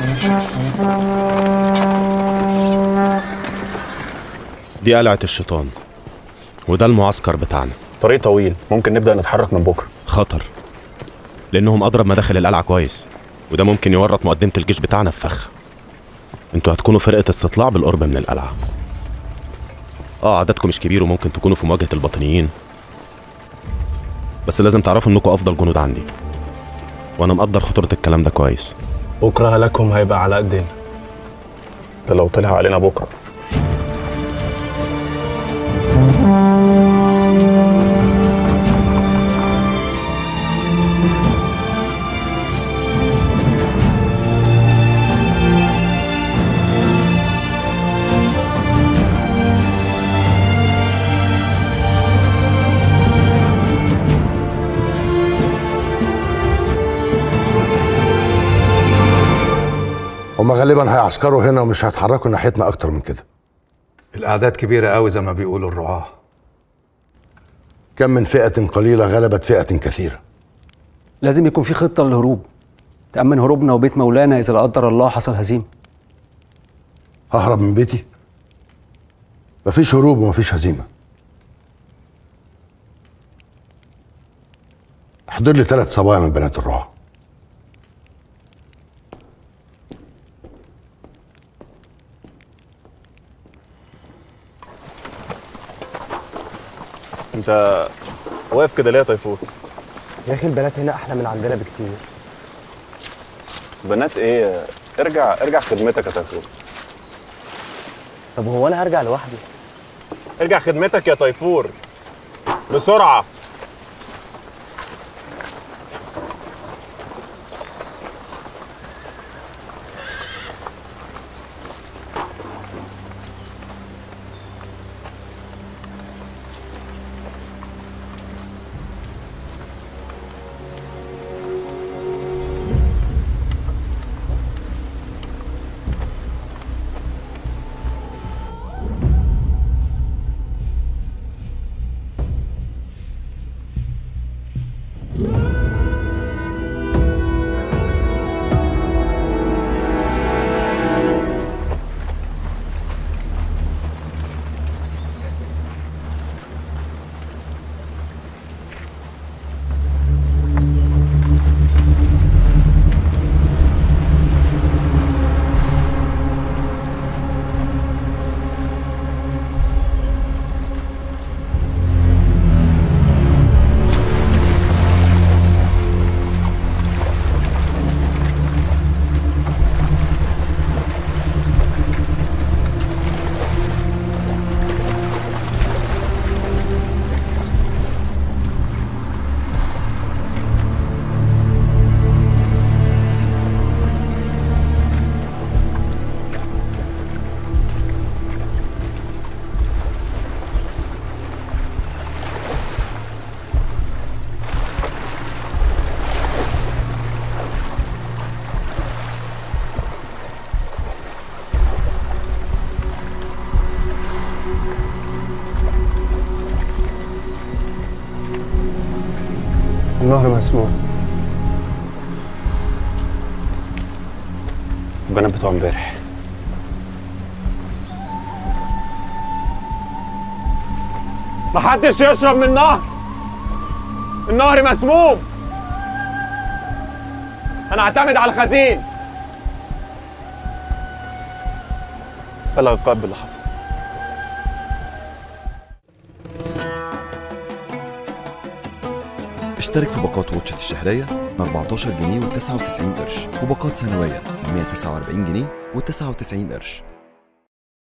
دي قلعة الشيطان وده المعسكر بتاعنا طريق طويل ممكن نبدا نتحرك من بكره خطر لأنهم أضرب مداخل القلعة كويس وده ممكن يورط مقدمة الجيش بتاعنا في فخ انتوا هتكونوا فرقة استطلاع بالقرب من القلعة اه عددكم مش كبير وممكن تكونوا في مواجهة الباطنيين بس لازم تعرفوا انكم افضل جنود عندي وانا مقدر خطورة الكلام ده كويس بكره هلاكهم هيبقى على قدنا ده لو طلع علينا بكره هما غالبا هيعسكروا هنا ومش هيتحركوا ناحيتنا اكتر من كده الأعداد كبيرة قوي زي ما بيقولوا الرعاة كم من فئة قليلة غلبت فئة كثيرة لازم يكون في خطة للهروب تأمن هروبنا وبيت مولانا إذا لا قدر الله حصل هزيمة ههرب من بيتي مفيش هروب ومفيش هزيمة احضر لي ثلاث صبايا من بنات الرعاة انت واقف كده ليه يا تيفور يا اخي البنات هنا احلى من عندنا بكتير بنات ايه ارجع ارجع خدمتك يا تيفور طب هو انا هرجع لوحدي ارجع خدمتك يا تيفور بسرعه النهر مسموح البنات بتوع امبارح محدش يشرب من النهر النهر مسموم انا اعتمد على الخزين بلغ القائد باللي حصل اشترك في باقات واتشت الشهرية ب 14 جنيه و99 قرش وباقات سنوية ب 149 جنيه و99 قرش